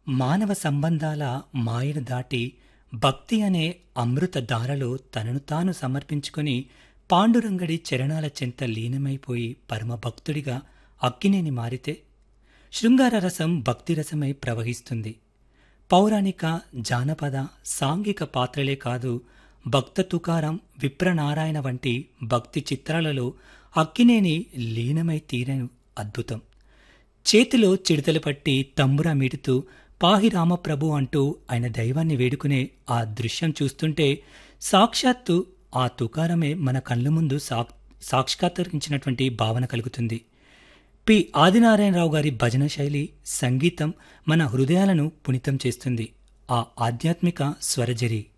మానవ సంబంధాల మాయను దాటి భక్తి అనే అమృత ధారలో తనను తాను సమర్పించుకొని పాండురంగడి చరణాల చెంత లీనమైపోయి పరమభక్తుడిగా అక్కినేని మారితే శృంగార రసం భక్తి రసమై ప్రవహిస్తుంది పౌరాణిక జానపద సాంఘిక పాత్రలే కాదు భక్త తుకారం విప్రనారాయణ వంటి భక్తి చిత్రాలలో అక్కినేని లీనమై తీరను అద్భుతం చేతిలో చిడతలు పట్టి తంబురా మీటుతూ పాహి రామప్రభు అంటూ ఆయన దైవాన్ని వేడుకునే ఆ దృశ్యం చూస్తుంటే సాక్షాత్తు ఆ తుకారమే మన కళ్ళ ముందు సాక్ సాక్షాత్కరించినటువంటి భావన కలుగుతుంది పి ఆదినారాయణరావు గారి భజన శైలి సంగీతం మన హృదయాలను పునితం చేస్తుంది ఆ ఆధ్యాత్మిక స్వరజరి